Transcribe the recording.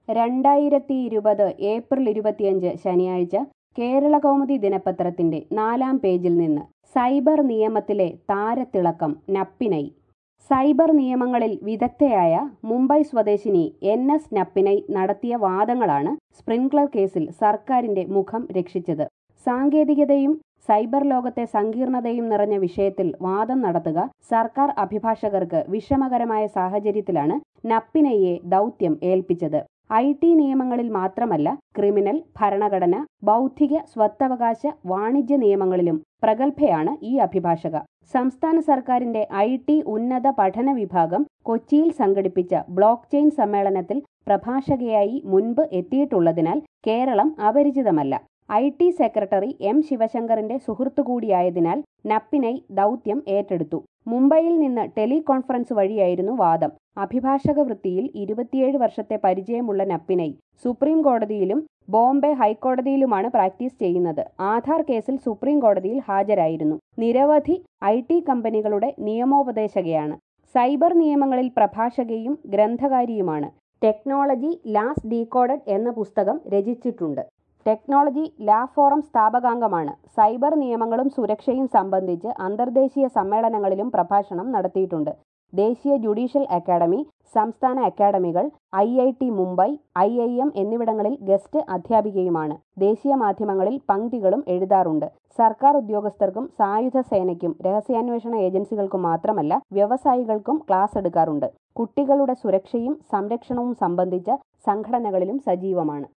രണ്ടായിരത്തി ഇരുപത് ഏപ്രിൽ ഇരുപത്തിയഞ്ച് ശനിയാഴ്ച കേരള കൗമുദി ദിനപത്രത്തിന്റെ നാലാം പേജിൽ നിന്ന് സൈബർ നിയമത്തിലെ താരത്തിളക്കം നപ്പിനൈ സൈബർ നിയമങ്ങളിൽ വിദഗ്ധയായ മുംബൈ സ്വദേശിനി എൻ എസ് നപ്പിനൈ നടത്തിയ വാദങ്ങളാണ് സ്പ്രിൻക്ലർ കേസിൽ സർക്കാരിന്റെ മുഖം രക്ഷിച്ചത് സാങ്കേതികതയും സൈബർ ലോകത്തെ സങ്കീർണതയും നിറഞ്ഞ വിഷയത്തിൽ വാദം നടത്തുക സർക്കാർ അഭിഭാഷകർക്ക് വിഷമകരമായ സാഹചര്യത്തിലാണ് നപ്പിനയ്യെ ദൗത്യം ഏൽപ്പിച്ചത് ഐ ടി നിയമങ്ങളിൽ മാത്രമല്ല ക്രിമിനൽ ഭരണഘടന ബൗദ്ധിക സ്വത്തവകാശ വാണിജ്യ നിയമങ്ങളിലും പ്രഗത്ഭയാണ് ഈ അഭിഭാഷക സംസ്ഥാന സർക്കാരിന്റെ ഐ ടി ഉന്നത പഠന വിഭാഗം കൊച്ചിയിൽ സംഘടിപ്പിച്ച ബ്ലോക്ക് ചെയിൻ സമ്മേളനത്തിൽ പ്രഭാഷകയായി മുൻപ് എത്തിയിട്ടുള്ളതിനാൽ കേരളം അപരിചിതമല്ല ഐ ടി സെക്രട്ടറി എം ശിവശങ്കറിന്റെ സുഹൃത്തു കൂടിയായതിനാൽ നപ്പിനൈ ദൗത്യം ഏറ്റെടുത്തു മുംബൈയിൽ നിന്ന് ടെലികോൺഫറൻസ് വഴിയായിരുന്നു വാദം അഭിഭാഷക വൃത്തിയിൽ ഇരുപത്തിയേഴ് വർഷത്തെ പരിചയമുള്ള നപ്പിനൈ സുപ്രീം കോടതിയിലും ബോംബെ ഹൈക്കോടതിയിലുമാണ് പ്രാക്ടീസ് ചെയ്യുന്നത് ആധാർ കേസിൽ സുപ്രീം കോടതിയിൽ ഹാജരായിരുന്നു നിരവധി ഐ ടി കമ്പനികളുടെ നിയമോപദേശകയാണ് സൈബർ നിയമങ്ങളിൽ പ്രഭാഷകയും ഗ്രന്ഥകാരിയുമാണ് ടെക്നോളജി ലാസ് ഡീകോഡഡ് എന്ന പുസ്തകം രചിച്ചിട്ടുണ്ട് ടെക്നോളജി ലാ ഫോറം സ്ഥാപകാംഗമാണ് സൈബർ നിയമങ്ങളും സുരക്ഷയും സംബന്ധിച്ച് അന്തർദേശീയ സമ്മേളനങ്ങളിലും പ്രഭാഷണം നടത്തിയിട്ടുണ്ട് ദേശീയ ജുഡീഷ്യൽ അക്കാദമി സംസ്ഥാന അക്കാദമികൾ I I T Mumbai I I M എന്നിവിടങ്ങളിൽ ഗസ്റ്റ് അധ്യാപികയുമാണ് ദേശീയ മാധ്യമങ്ങളിൽ പങ്ക്തികളും എഴുതാറുണ്ട് സർക്കാർ ഉദ്യോഗസ്ഥർക്കും സായുധ സേനയ്ക്കും രഹസ്യാന്വേഷണ ഏജൻസികൾക്കും മാത്രമല്ല വ്യവസായികൾക്കും ക്ലാസ് എടുക്കാറുണ്ട് കുട്ടികളുടെ സുരക്ഷയും സംരക്ഷണവും സംബന്ധിച്ച സംഘടനകളിലും സജീവമാണ്